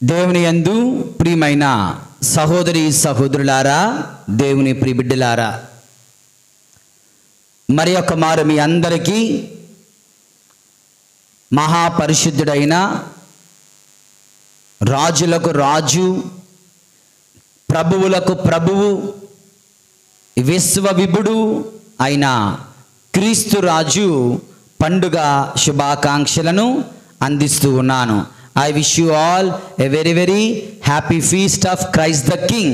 దేవుని యందు ప్రియమైన సహోదరి సహోదరులారా దేవుని ప్రియబిడ్డలారా మరి ఒక మారు మీ అందరికీ మహాపరిశుద్ధుడైన రాజులకు రాజు ప్రభువులకు ప్రభువు విశ్వవిభుడు అయిన క్రీస్తు రాజు పండుగ శుభాకాంక్షలను అందిస్తూ ఉన్నాను I wish you all a very very happy feast of Christ the king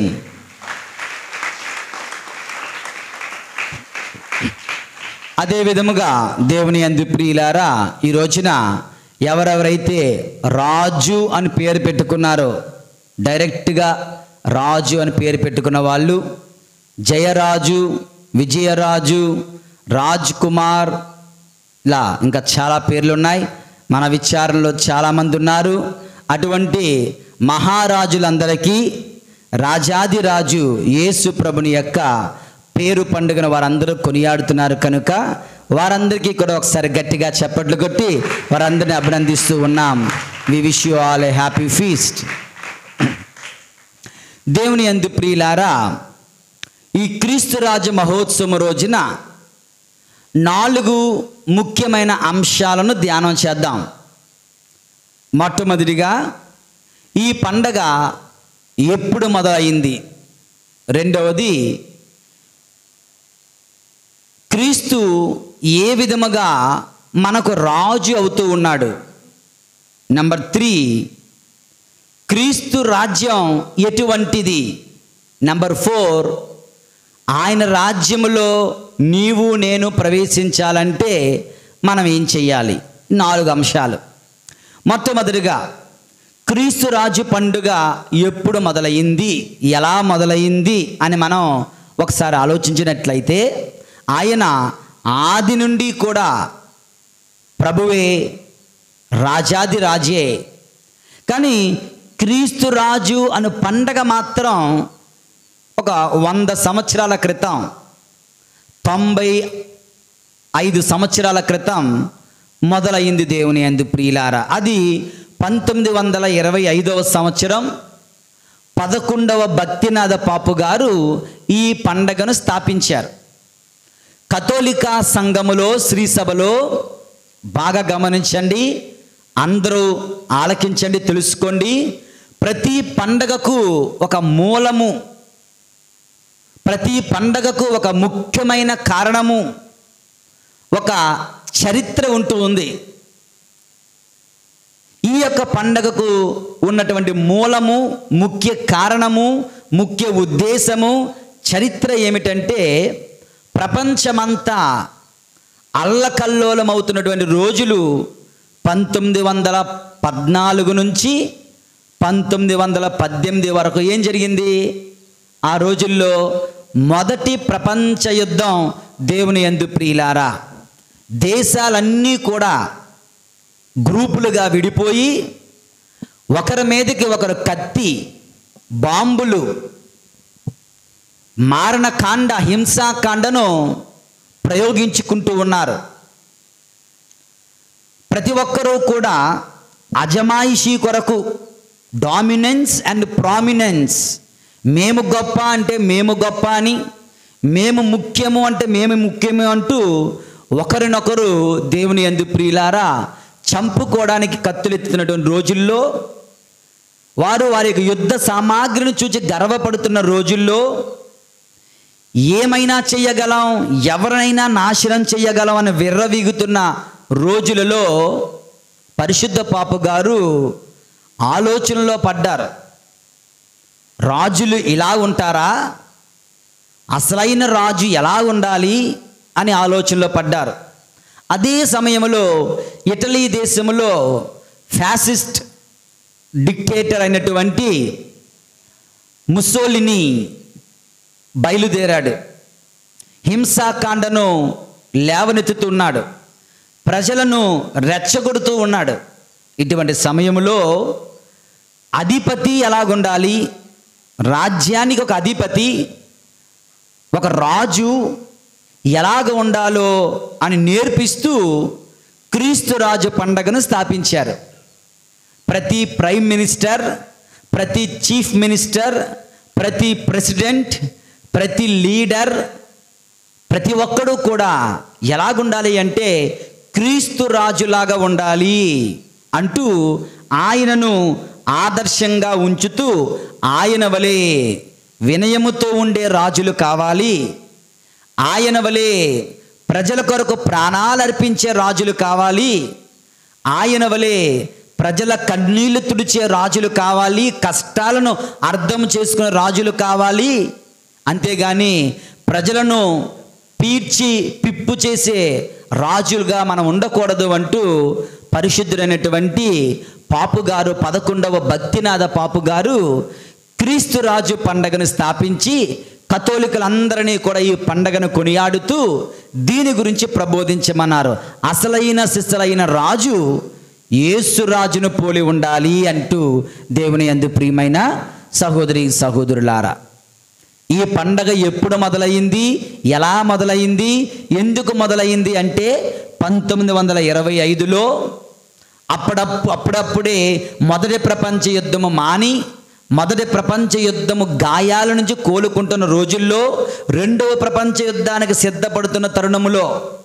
అదే విధముగా దేవుని అందు ప్రియులారా ఈ రోజున ఎవరెవరైతే రాజు అని పేరు పెట్టుకున్నారో డైరెక్ట్గా రాజు అని పేరు పెట్టుకున్న వాళ్ళు జయరాజు విజయరాజు రాజ్ కుమార్ ఇలా ఇంకా చాలా పేర్లు ఉన్నాయి మన విచారణలో చాలామంది ఉన్నారు అటువంటి మహారాజులందరికీ రాజాది రాజు యేసు ప్రభుని యొక్క పేరు పండుగను వారందరూ కొనియాడుతున్నారు కనుక వారందరికీ కూడా ఒకసారి గట్టిగా చప్పట్లు కొట్టి వారందరిని అభినందిస్తూ ఉన్నాం we wish you all a happy feast దేవుని అందు ప్రియులారా ఈ క్రీస్తు రాజు మహోత్సవం రోజున నాలుగు ముఖ్యమైన అంశాలను ధ్యానం చేద్దాం మొట్టమొదటిగా ఈ పండగ ఎప్పుడు మొదలైంది రెండవది క్రీస్తు ఏ విధముగా మనకు రాజు అవుతూ ఉన్నాడు నంబర్ త్రీ క్రీస్తు రాజ్యం ఎటువంటిది నంబర్ ఫోర్ ఆయన రాజ్యములో నీవు నేను ప్రవేశించాలంటే మనం ఏం చెయ్యాలి నాలుగు అంశాలు మొట్టమొదటిగా క్రీస్తు రాజు పండుగ ఎప్పుడు మొదలైంది ఎలా మొదలైంది అని మనం ఒకసారి ఆలోచించినట్లయితే ఆయన ఆది నుండి కూడా ప్రభువే రాజాది రాజే కానీ క్రీస్తు రాజు అను పండగ మాత్రం ఒక వంద సంవత్సరాల క్రితం తొంభై ఐదు సంవత్సరాల క్రితం మొదలైంది దేవుని అందు ప్రియులారా అది పంతొమ్మిది వందల ఇరవై ఐదవ సంవత్సరం పదకొండవ భక్తినాథ పాపు గారు ఈ పండగను స్థాపించారు కథోలికా సంఘములో శ్రీ సభలో బాగా గమనించండి అందరూ ఆలకించండి తెలుసుకోండి ప్రతి పండగకు ఒక మూలము ప్రతి పండగకు ఒక ముఖ్యమైన కారణము ఒక చరిత్ర ఉంటూ ఉంది ఈ యొక్క పండగకు ఉన్నటువంటి మూలము ముఖ్య కారణము ముఖ్య ఉద్దేశము చరిత్ర ఏమిటంటే ప్రపంచమంతా అల్లకల్లోలమవుతున్నటువంటి రోజులు పంతొమ్మిది వందల పద్నాలుగు నుంచి పంతొమ్మిది వందల పద్దెనిమిది వరకు ఏం జరిగింది ఆ రోజుల్లో మొదటి ప్రపంచ యుద్ధం దేవుని ఎందు ప్రియులారా దేశాలన్నీ కూడా గ్రూపులుగా విడిపోయి ఒకరి మీదకి ఒకరు కత్తి బాంబులు మారణకాండ హింసాకాండను ప్రయోగించుకుంటూ ఉన్నారు ప్రతి ఒక్కరూ కూడా అజమాయిషీ కొరకు డామినెన్స్ అండ్ ప్రామినెన్స్ మేము గొప్ప అంటే మేము గొప్ప అని మేము ముఖ్యము అంటే మేము ముఖ్యము అంటూ ఒకరినొకరు దేవుని ఎందు ప్రియులారా చంపుకోవడానికి కత్తులెత్తుతున్నటువంటి రోజుల్లో వారు వారి యొక్క యుద్ధ సామాగ్రిని చూసి గర్వపడుతున్న రోజుల్లో ఏమైనా చెయ్యగలం ఎవరినైనా నాశనం చెయ్యగలం అని విర్రవీగుతున్న రోజులలో పరిశుద్ధ పాపు గారు ఆలోచనలో పడ్డారు రాజులు ఇలా ఉంటారా అసలైన రాజు ఎలా ఉండాలి అని ఆలోచనలో పడ్డారు అదే సమయంలో ఇటలీ దేశంలో ఫ్యాసిస్ట్ డిక్టేటర్ అయినటువంటి ముసోలిని బయలుదేరాడు హింసాకాండను లేవనెత్తుతున్నాడు ప్రజలను రెచ్చగొడుతూ ఉన్నాడు ఇటువంటి సమయంలో అధిపతి ఎలాగుండాలి రాజ్యానికి ఒక అధిపతి ఒక రాజు ఎలాగ ఉండాలో అని నేర్పిస్తూ క్రీస్తు రాజు పండగను స్థాపించారు ప్రతి ప్రైమ్ మినిస్టర్ ప్రతి చీఫ్ మినిస్టర్ ప్రతి ప్రెసిడెంట్ ప్రతి లీడర్ ప్రతి ఒక్కడూ కూడా ఎలాగుండాలి అంటే క్రీస్తు రాజులాగా ఉండాలి అంటూ ఆయనను ఆదర్శంగా ఉంచుతూ ఆయన వలె వినయముతో ఉండే రాజులు కావాలి ఆయన వలె ప్రజల కొరకు ప్రాణాలు అర్పించే రాజులు కావాలి ఆయన వలె ప్రజల కన్నీళ్లు తుడిచే రాజులు కావాలి కష్టాలను అర్థం చేసుకునే రాజులు కావాలి అంతేగాని ప్రజలను పీడ్చి పిప్పు చేసే రాజులుగా మనం ఉండకూడదు అంటూ పరిశుద్ధుడైనటువంటి పాపుగారు పదకొండవ భక్తినాథ పాపుగారు క్రీస్తు రాజు పండగను స్థాపించి కథోలికలందరినీ కూడా ఈ పండగను కొనియాడుతూ దీని గురించి ప్రబోధించమన్నారు అసలైన సిసలైన రాజు యేసు రాజును పోలి ఉండాలి అంటూ దేవుని అందు ప్రియమైన సహోదరి సహోదరులారా ఈ పండగ ఎప్పుడు మొదలైంది ఎలా మొదలైంది ఎందుకు మొదలైంది అంటే పంతొమ్మిది వందల ఇరవై ఐదులో అప్పుడప్పు అప్పుడప్పుడే మొదటి ప్రపంచ యుద్ధము మాని మొదటి ప్రపంచ యుద్ధము గాయాల నుంచి కోలుకుంటున్న రోజుల్లో రెండవ ప్రపంచ యుద్ధానికి సిద్ధపడుతున్న తరుణములో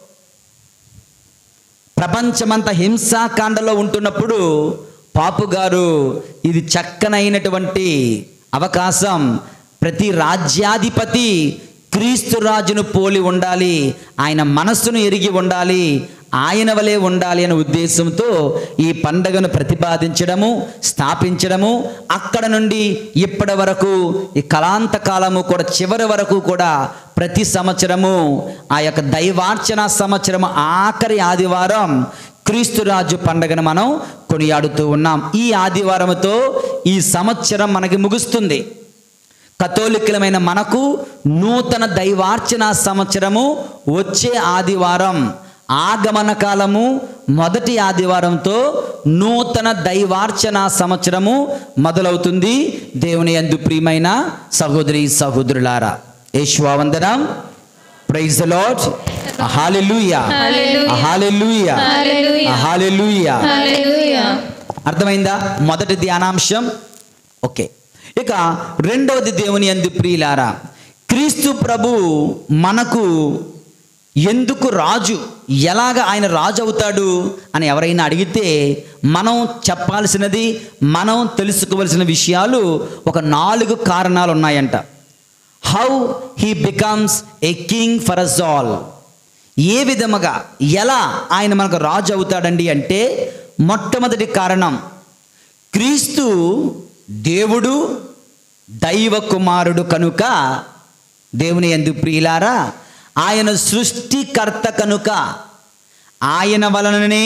ప్రపంచమంతా హింసాకాండలో ఉంటున్నప్పుడు పాపు గారు ఇది చక్కనైనటువంటి అవకాశం ప్రతి రాజ్యాధిపతి క్రీస్తు రాజును పోలి ఉండాలి ఆయన మనస్సును ఎరిగి ఉండాలి ఆయన వలె ఉండాలి అనే ఉద్దేశంతో ఈ పండగను ప్రతిపాదించడము స్థాపించడము అక్కడ నుండి ఇప్పటి వరకు ఈ కళాంత కాలము కూడా చివరి వరకు కూడా ప్రతి సంవత్సరము ఆ యొక్క దైవార్చన సంవత్సరం ఆఖరి ఆదివారం క్రీస్తురాజు పండగను మనం కొనియాడుతూ ఉన్నాం ఈ ఆదివారంతో ఈ సంవత్సరం మనకి ముగుస్తుంది కథోలికులమైన మనకు నూతన దైవార్చన సంవత్సరము వచ్చే ఆదివారం ఆగమన కాలము మొదటి ఆదివారంతో నూతన దైవార్చన సంవత్సరము మొదలవుతుంది దేవుని యందు ప్రియమైన సహోదరి సహోదరులారా యేషువందనం praise the Lord hallelujah hallelujah hallelujah hallelujah అర్థమైందా మొదటి ధ్యానాంశం ఓకే ఇక రెండవది దేవుని ఎందు ప్రియులారా క్రీస్తు ప్రభు మనకు ఎందుకు రాజు ఎలాగ ఆయన రాజు అవుతాడు అని ఎవరైనా అడిగితే మనం చెప్పాల్సినది మనం తెలుసుకోవలసిన విషయాలు ఒక నాలుగు కారణాలు ఉన్నాయంట how he becomes a king for us all ఏ విధముగా ఎలా ఆయన మనకు రాజు అవుతాడండి అంటే మొట్టమొదటి కారణం క్రీస్తు దేవుడు దైవ కుమారుడు కనుక దేవుని ఎందు ప్రియులారా ఆయన సృష్టికర్త కనుక ఆయన వలననే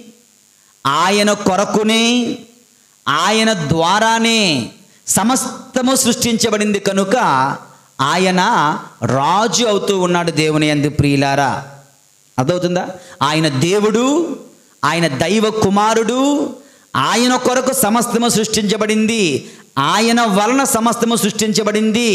ఆయన కొరకునే ఆయన ద్వారానే సమస్తము సృష్టించబడింది కనుక ఆయన రాజు అవుతూ ఉన్నాడు దేవుని ఎందు ప్రియులారా అర్థమవుతుందా ఆయన దేవుడు ఆయన దైవ కుమారుడు ఆయన కొరకు సమస్తము సృష్టించబడింది ఆయన వలన సమస్తము సృష్టించబడింది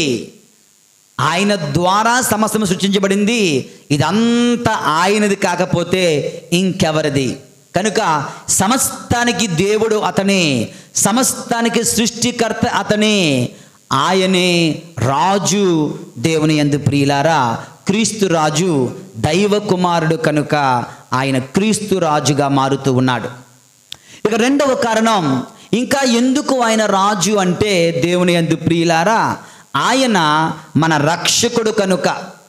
ఆయన ద్వారా సమస్తము సృష్టించబడింది ఇదంతా ఆయనది కాకపోతే ఇంకెవరిది కనుక సమస్తానికి దేవుడు అతనే సమస్తానికి సృష్టికర్త అతనే ఆయనే రాజు దేవుని యందు ప్రియులారా క్రీస్తు రాజు దైవ కుమారుడు కనుక ఆయన క్రీస్తు రాజుగా మారుతూ ఉన్నాడు ఇక రెండవ కారణం ఇంకా ఎందుకు ఆయన రాజు అంటే దేవుని యందు ప్రియులారా ఆయన మన రక్షకుడు కనుక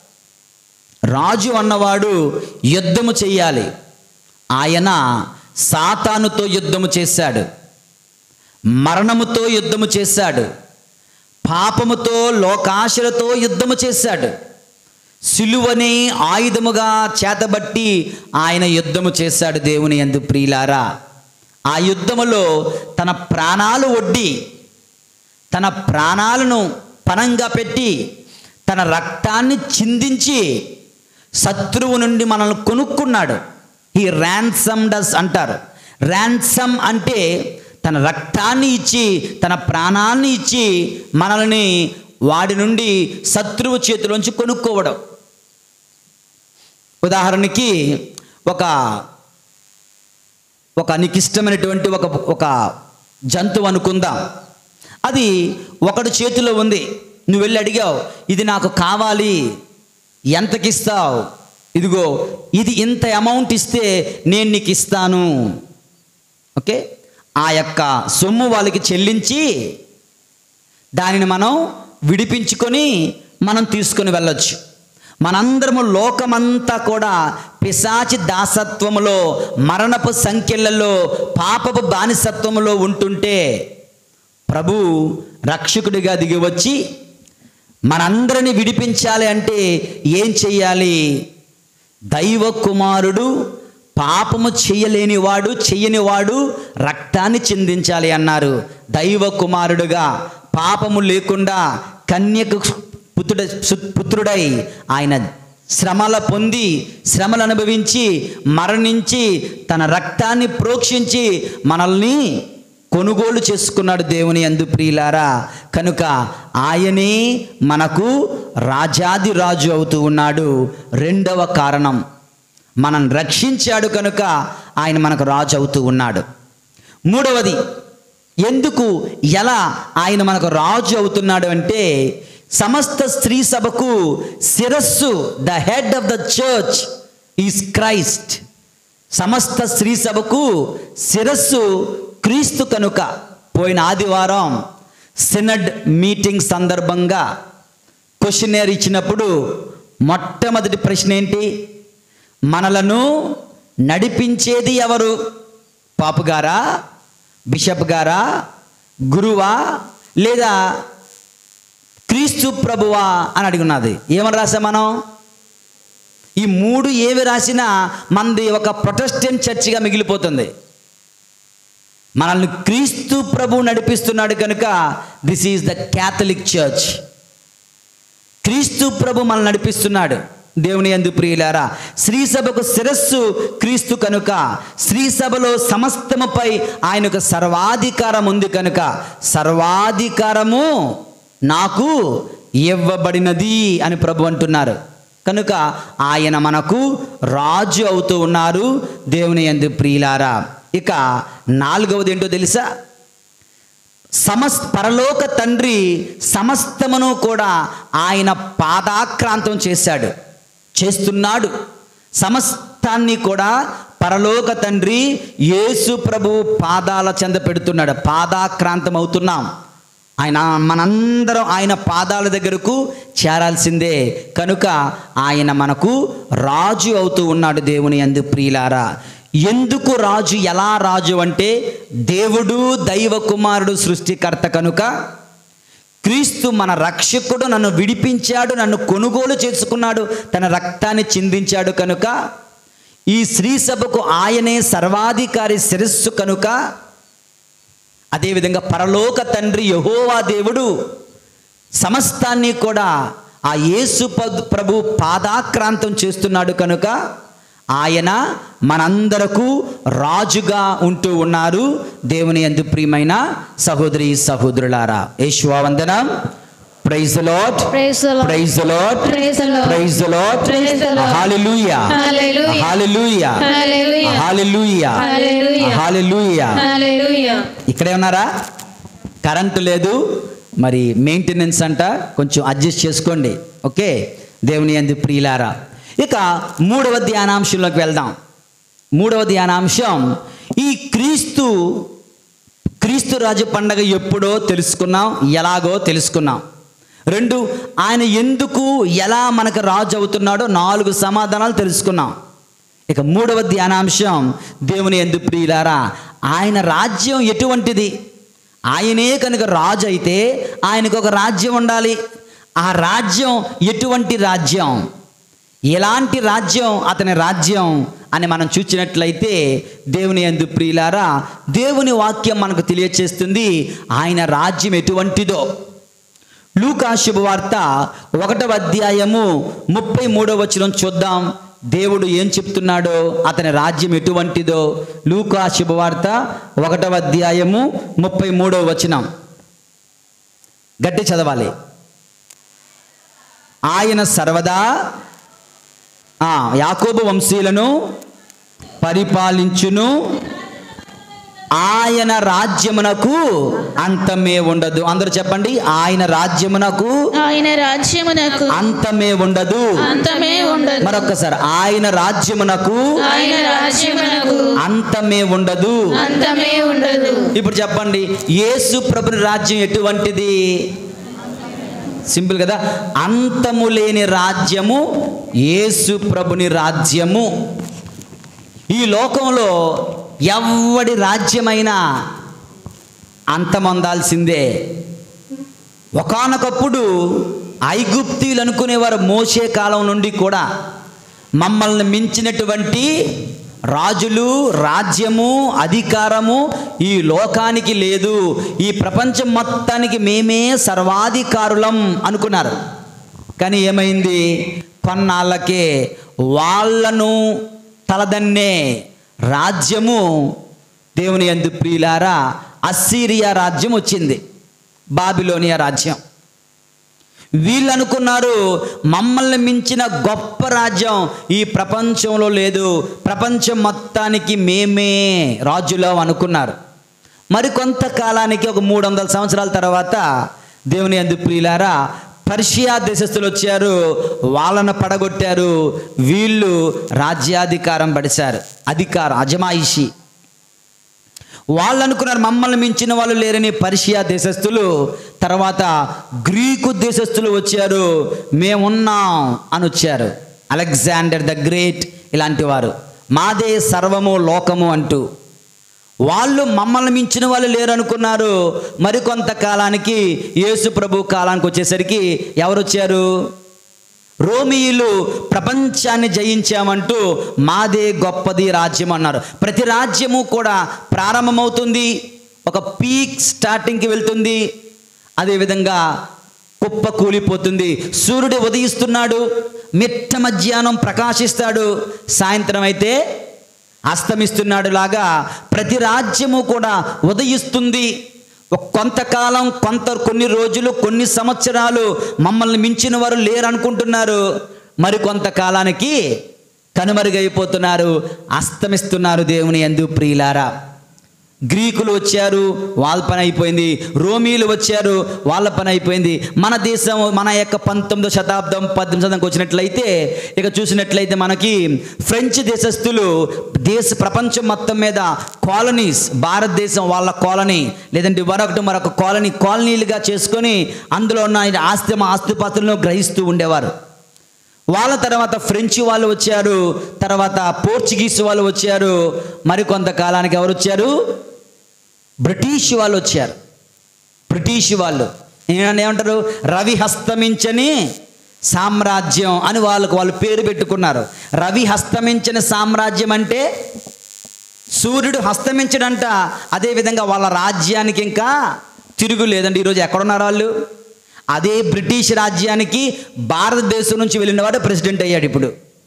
రాజు అన్నవాడు యుద్ధము చెయ్యాలి ఆయన సాతానుతో యుద్ధము చేశాడు మరణముతో యుద్ధము చేశాడు పాపముతో లోకాశలతో యుద్ధము చేశాడు సిలువని ఆయుధముగా చేతబట్టి ఆయన యుద్ధము చేశాడు దేవుని ఎందు ప్రియులారా ఆ యుద్ధములో తన ప్రాణాలు ఒడ్డి తన ప్రాణాలను పణంగా పెట్టి తన రక్తాన్ని చిందించి శత్రువు నుండి మనల్ని కొనుక్కున్నాడు ఈ ర్యాన్సమ్ డస్ అంటారు ర్యాన్సమ్ అంటే తన రక్తాన్ని ఇచ్చి తన ప్రాణాన్ని ఇచ్చి మనల్ని వాడి నుండి శత్రువు చేతిలోంచి కొనుక్కోవడం ఉదాహరణకి ఒక ఒక నీకు ఇష్టమైనటువంటి ఒక ఒక జంతువు అనుకుందాం అది ఒకటి చేతిలో ఉంది నువ్వు వెళ్ళి అడిగావు ఇది నాకు కావాలి ఎంతకిస్తావు ఇదిగో ఇది ఇంత అమౌంట్ ఇస్తే నేను నీకు ఇస్తాను ఓకే ఆ యొక్క సొమ్ము వాళ్ళకి చెల్లించి దానిని మనం విడిపించుకొని మనం తీసుకొని వెళ్ళొచ్చు మనందరము లోకమంతా కూడా పిశాచి దాసత్వములో మరణపు సంఖ్యలలో పాపపు బానిసత్వములో ఉంటుంటే ప్రభు రక్షకుడిగా దిగి వచ్చి మనందరిని విడిపించాలి అంటే ఏం చెయ్యాలి దైవ కుమారుడు పాపము చెయ్యలేనివాడు చెయ్యనివాడు రక్తాన్ని చిందించాలి అన్నారు దైవ కుమారుడుగా పాపము లేకుండా కన్యకు పుత్రుడ సు- పుత్రుడై ఆయన శ్రమల పొంది శ్రమలు అనుభవించి మరణించి తన రక్తాన్ని ప్రోక్షించి మనల్ని కొనుగోలు చేసుకున్నాడు దేవుని అందు ప్రియులారా కనుక ఆయనే మనకు రాజాది రాజు అవుతూ ఉన్నాడు రెండవ కారణం మనం రక్షించాడు కనుక ఆయన మనకు రాజు అవుతూ ఉన్నాడు మూడవది ఎందుకు ఎలా ఆయన మనకు రాజు అవుతున్నాడు అంటే సమస్త స్త్రీ సభకు శిరస్సు the head of the church is Christ సమస్త స్త్రీ సభకు శిరస్సు క్రీస్తు కనుక పోయిన ఆదివారం సినడ్ మీటింగ్ సందర్భంగా క్వశ్చనేర్ ఇచ్చినప్పుడు మొట్టమొదటి ప్రశ్న ఏంటి మనలను నడిపించేది ఎవరు పాపు గారా బిషప్ గారా గురువా లేదా క్రీస్తు ప్రభువా అని అడిగినది ఏమని రాసాం మనం ఈ మూడు ఏవి రాసినా మనది ఒక ప్రొటెస్టెంట్ చర్చిగా మిగిలిపోతుంది మనల్ని క్రీస్తు ప్రభు నడిపిస్తున్నాడు కనుక this is the Catholic church క్రీస్తు ప్రభు మనల్ని నడిపిస్తున్నాడు దేవుని ఎందు ప్రియులారా శ్రీ సభకు శిరస్సు క్రీస్తు కనుక శ్రీ సభలో సమస్తముపై ఆయనకు సర్వాధికారం ఉంది కనుక సర్వాధికారము నాకు ఇవ్వబడినది అని ప్రభు అంటున్నారు కనుక ఆయన మనకు రాజు అవుతూ ఉన్నారు దేవుని ఎందు ప్రియులారా ఇక నాలుగవది ఏంటో తెలుసా సమస్ పరలోక తండ్రి సమస్తమును కూడా ఆయన పాదాక్రాంతం చేశాడు చేస్తున్నాడు సమస్తాన్ని కూడా పరలోక తండ్రి యేసు ప్రభు పాదాల చెంద పెడుతున్నాడు పాదాక్రాంతం అవుతున్నాం ఆయన మనందరం ఆయన పాదాల దగ్గరకు చేరాల్సిందే కనుక ఆయన మనకు రాజు అవుతూ ఉన్నాడు దేవుని అందు ప్రియులారా ఎందుకు రాజు ఎలా రాజు అంటే దేవుడు దైవ కుమారుడు సృష్టికర్త కనుక క్రీస్తు మన రక్షకుడు నన్ను విడిపించాడు నన్ను కొనుగోలు చేసుకున్నాడు తన రక్తాన్ని చిందించాడు కనుక ఈ స్త్రీ సభకు ఆయనే సర్వాధికారి శిరస్సు కనుక అదేవిధంగా పరలోక తండ్రి యహోవా దేవుడు సమస్తాన్ని కూడా ఆ యేసు పద్- ప్రభు పాదాక్రాంతం చేస్తున్నాడు కనుక ఆయన మనందరకు రాజుగా ఉంటూ ఉన్నారు దేవుని ఎందు ప్రియమైన సహోదరి సహోదరులారా యేసువందనం praise lot Praise the Lord. Praise lot Praise the Lord. Praise lot Praise the Lord. Hallelujah Hallelujah. Hallelujah Hallelujah. Hallelujah Hallelujah. Hallelujah Hallelujah. ఇక్కడే ఉన్నారా కరెంటు లేదు మరి మెయింటెనెన్స్ అంట కొంచెం అడ్జస్ట్ చేసుకోండి ఓకే దేవుని అంది ప్రియులారా ఇక మూడవ ధ్యానాంశంలోకి వెళ్దాం మూడవ ధ్యానాంశం ఈ క్రీస్తు క్రీస్తు రాజు పండగ ఎప్పుడో తెలుసుకున్నాం ఎలాగో తెలుసుకున్నాం రెండు ఆయన ఎందుకు ఎలా మనకు రాజు అవుతున్నాడో నాలుగు సమాధానాలు తెలుసుకున్నాం ఇక మూడవ ధ్యానాంశం దేవుని ఎందు ప్రియులారా ఆయన రాజ్యం ఎటువంటిది ఆయనే కనుక రాజు అయితే ఆయనకు ఒక రాజ్యం ఉండాలి ఆ రాజ్యం ఎటువంటి రాజ్యం ఎలాంటి రాజ్యం అతని రాజ్యం అని మనం చూసినట్లయితే దేవుని ఎందు ప్రియులారా దేవుని వాక్యం మనకు తెలియచేస్తుంది ఆయన రాజ్యం ఎటువంటిదో లూకా శుభవార్త ఒకటవ అధ్యాయము ముప్పై మూడవ వచనం చూద్దాం దేవుడు ఏం చెప్తున్నాడో అతని రాజ్యం ఎటువంటిదో లూకా శుభవార్త ఒకటవ అధ్యాయము ముప్పై మూడవ వచనం గట్టి చదవాలి ఆయన సర్వదా ఆ, యాకోబు వంశీయులను పరిపాలించును ఆయన రాజ్యమునకు అంతమే ఉండదు అందరూ చెప్పండి ఆయన రాజ్యమునకు ఆయన రాజ్యమునకు అంతమే ఉండదు అంతమే ఉండదు మరొక్కసారి ఆయన రాజ్యమునకు ఆయన రాజ్యమునకు అంతమే ఉండదు అంతమే ఉండదు ఇప్పుడు చెప్పండి యేసు ప్రభుని రాజ్యం ఎటువంటిది సింపుల్ కదా అంతము లేని రాజ్యము యేసు ప్రభుని రాజ్యము ఈ లోకంలో ఎవడి రాజ్యమైనా అంతమొందాల్సిందే ఒకానొకప్పుడు ఐగుప్తీయులు అనుకునేవారు మోసే కాలం నుండి కూడా మమ్మల్ని మించినటువంటి రాజులు రాజ్యము అధికారము ఈ లోకానికి లేదు ఈ ప్రపంచం మొత్తానికి మేమే సర్వాధికారులం అనుకున్నారు కానీ ఏమైంది కొన్నాళ్ళకే వాళ్ళను తలదన్నే రాజ్యము దేవుని యందు ప్రియులారా అస్సీరియా రాజ్యం వచ్చింది బాబిలోనియా రాజ్యం వీళ్ళు అనుకున్నారు మమ్మల్ని మించిన గొప్ప రాజ్యం ఈ ప్రపంచంలో లేదు ప్రపంచం మొత్తానికి మేమే రాజులం అనుకున్నారు మరి కొంతకాలానికి ఒక మూడు వందల సంవత్సరాల తర్వాత దేవుని అందు ప్రియులారా పర్షియా దేశస్తులు వచ్చారు వాళ్ళను పడగొట్టారు వీళ్ళు రాజ్యాధికారం పడిశారు అధికారం అజమాయిషి వాళ్ళు అనుకున్నారు మమ్మల్ని మించిన వాళ్ళు లేరని పర్షియా దేశస్తులు తర్వాత గ్రీకు దేశస్తులు వచ్చారు మేమున్నాం అని వచ్చారు అలెగ్జాండర్ ద గ్రేట్ ఇలాంటి వారు మాదే సర్వము లోకము అంటూ వాళ్ళు మమ్మల్ని మించిన వాళ్ళు లేరు అనుకున్నారు మరికొంతకాలానికి యేసు ప్రభు కాలానికి వచ్చేసరికి ఎవరు వచ్చారు రోమియులు ప్రపంచాన్ని జయించామంటూ మాదే గొప్పది రాజ్యం అన్నారు ప్రతి రాజ్యము కూడా ప్రారంభమవుతుంది ఒక పీక్ స్టార్టింగ్కి వెళ్తుంది అదేవిధంగా కుప్ప కూలిపోతుంది సూర్యుడు ఉదయిస్తున్నాడు మిట్ట మధ్యాహ్నం ప్రకాశిస్తాడు సాయంత్రం అయితే అస్తమిస్తున్నాడు లాగా ప్రతి రాజ్యము కూడా ఉదయిస్తుంది ఒక కొంతకాలం కొంత కొన్ని రోజులు కొన్ని సంవత్సరాలు మమ్మల్ని మించిన వారు లేరు అనుకుంటున్నారు మరి కొంతకాలానికి కనుమరుగైపోతున్నారు అస్తమిస్తున్నారు దేవుని ఎందు ప్రియులారా గ్రీకులు వచ్చారు వాళ్ళ పని అయిపోయింది రోమీలు వచ్చారు వాళ్ళ పని అయిపోయింది మన దేశం మన యొక్క పంతొమ్మిదో శతాబ్దం పద్దెనిమిది శతాబ్దంకి వచ్చినట్లయితే ఇక చూసినట్లయితే మనకి ఫ్రెంచ్ దేశస్తులు దేశ ప్రపంచం మొత్తం మీద కాలనీస్ భారతదేశం వాళ్ళ కాలనీ లేదంటే మరొకటి మరొక కాలనీ కాలనీలుగా చేసుకొని అందులో ఉన్న ఆస్తి ఆస్తిపాస్తులను గ్రహిస్తూ ఉండేవారు వాళ్ళ తర్వాత ఫ్రెంచ్ వాళ్ళు వచ్చారు తర్వాత పోర్చుగీస్ వాళ్ళు వచ్చారు మరి కొంతకాలానికి ఎవరు వచ్చారు బ్రిటిష్ వాళ్ళు వచ్చారు బ్రిటిష్ వాళ్ళు ఏమన్నా ఏమంటారు రవి హస్తమించని సామ్రాజ్యం అని వాళ్ళకు వాళ్ళు పేరు పెట్టుకున్నారు రవి హస్తమించని సామ్రాజ్యం అంటే సూర్యుడు హస్తమించడంట అదేవిధంగా వాళ్ళ రాజ్యానికి ఇంకా తిరుగు లేదండి ఈరోజు ఎక్కడున్నారు వాళ్ళు అదే బ్రిటిష్ రాజ్యానికి భారతదేశం నుంచి వెళ్ళినవాడు ప్రెసిడెంట్ అయ్యాడు ఇప్పుడు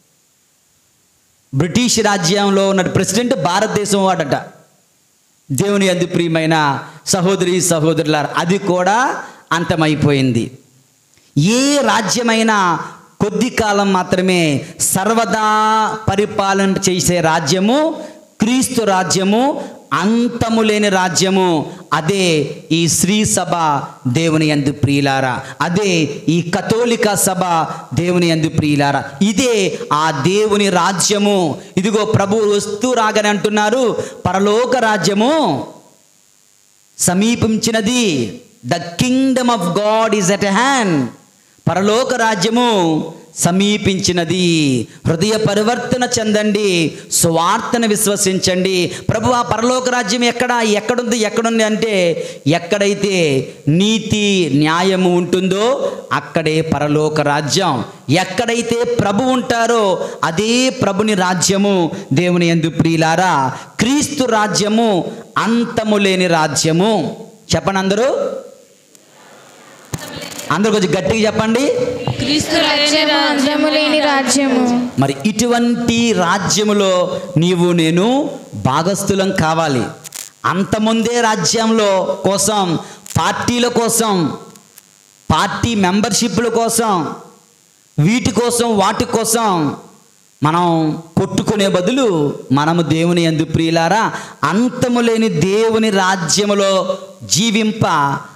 బ్రిటిష్ రాజ్యంలో ఉన్న ప్రెసిడెంట్ భారతదేశం వాడట దేవుని అందు ప్రియమైన సహోదరి సహోదరులారు అది కూడా అంతమైపోయింది ఏ రాజ్యమైనా కొద్ది కాలం మాత్రమే సర్వదా పరిపాలన చేసే రాజ్యము క్రీస్తు రాజ్యము అంతము లేని రాజ్యము అదే ఈ శ్రీ సభ దేవుని యందు ప్రియులారా అదే ఈ కథోలిక సభ దేవుని యందు ప్రియులారా ఇదే ఆ దేవుని రాజ్యము ఇదిగో ప్రభు వస్తూ రాగని అంటున్నారు పరలోక రాజ్యము సమీపించినది the kingdom of God is at hand పరలోక రాజ్యము సమీపించినది హృదయ పరివర్తన చెందండి స్వార్థను విశ్వసించండి ప్రభు ఆ పరలోక రాజ్యం ఎక్కడ ఎక్కడుంది ఎక్కడుంది అంటే ఎక్కడైతే నీతి న్యాయము ఉంటుందో అక్కడే పరలోక రాజ్యం ఎక్కడైతే ప్రభు ఉంటారో అదే ప్రభుని రాజ్యము దేవుని ఎందు ప్రియులారా క్రీస్తు రాజ్యము అంతము లేని రాజ్యము చెప్పండి అందరూ అందరూ కొంచెం గట్టిగా చెప్పండి క్రీస్తు రాజ్యము అంతము లేని రాజ్యము మరి ఇటువంటి రాజ్యములో నీవు నేను భాగస్థులం కావాలి అంతముందే రాజ్యంలో కోసం పార్టీల కోసం పార్టీ మెంబర్షిప్ల కోసం వీటి కోసం వాటి కోసం మనం కొట్టుకునే బదులు మనము దేవుని ఎందు ప్రియులారా అంతము లేని దేవుని రాజ్యములో జీవింప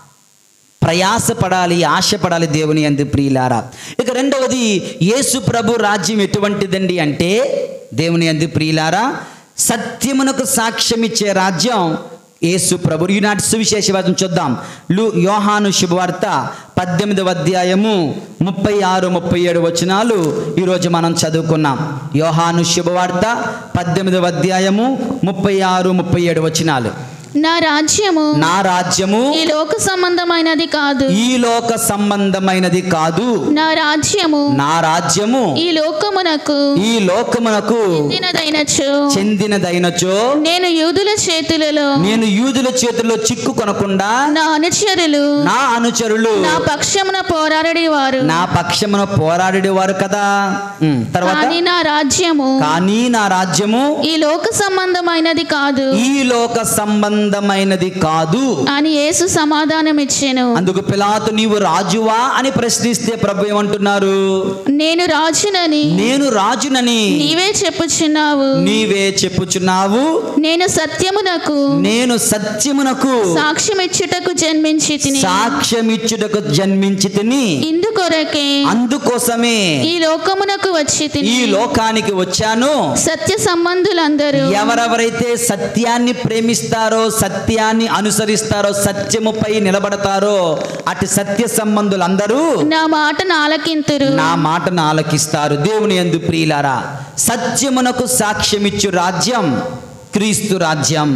ప్రయాసపడాలి ఆశపడాలి దేవుని అందు ప్రియులారా ఇక రెండవది యేసు ప్రభు రాజ్యం ఎటువంటిదండి అంటే దేవుని అందు ప్రియులారా సత్యమునకు సాక్ష్యం ఇచ్చే రాజ్యం యేసు ప్రభు ఈనాటి సువిశేషవాదం చూద్దాం లు యోహాను శుభవార్త పద్దెనిమిదవ అధ్యాయము ముప్పై ఆరు ముప్పై ఏడు వచనాలు ఈరోజు మనం చదువుకున్నాం యోహాను శుభవార్త పద్దెనిమిదవ అధ్యాయము ముప్పై ఆరు ముప్పై ఏడు వచనాలు నా రాజ్యము నా రాజ్యము ఈ లోక సంబంధమైనది కాదు ఈ లోక సంబంధమైనది కాదు నా రాజ్యము నా రాజ్యము ఈ లోకమునకు ఈ లోకమునకు చెందినదైనచో చెందినదైనచో నేను యూదుల చేతులలో నేను యూదుల చేతుల్లో చిక్కు కొనకుండా నా అనుచరులు నా అనుచరులు నా పక్షమున పోరాడేవారు నా పక్షమున పోరాడేవారు కదా ఉమ్, తర్వాత కానీ నా రాజ్యము కానీ నా రాజ్యము ఈ లోక సంబంధమైనది కాదు ఈ లోక సంబంధమైనది కాదు అని యేసు సమాధానం ఇచ్చాను అందుకు పిలాతు నీవు రాజువా అని ప్రశ్నిస్తే ప్రభు ఏమంటున్నారు నేను రాజునని నేను రాజునని నీవే చెప్పుచున్నావు నీవే చెప్పుచున్నావు నేను సత్యమునకు నేను సత్యమునకు సాక్ష్యమిచ్చుటకు జన్మించి తిని సాక్ష్యమిచ్చుటకు జన్మించి తిని ఇందుకొరకే అందుకోసమే ఈ లోకమునకు వచ్చి తిని ఈ లోకానికి వచ్చాను సత్య సంబంధులందరూ ఎవరెవరైతే సత్యాన్ని ప్రేమిస్తారో సత్యాన్ని అనుసరిస్తారో సత్యముపై నిలబడతారో అటు సత్య సంబంధులందరూ నా మాటను ఆలకింతురు నా మాటను ఆలకిస్తారు దేవుని ఎందు ప్రియులారా సత్యమునకు సాక్ష్యమిచ్చు రాజ్యం క్రీస్తు రాజ్యం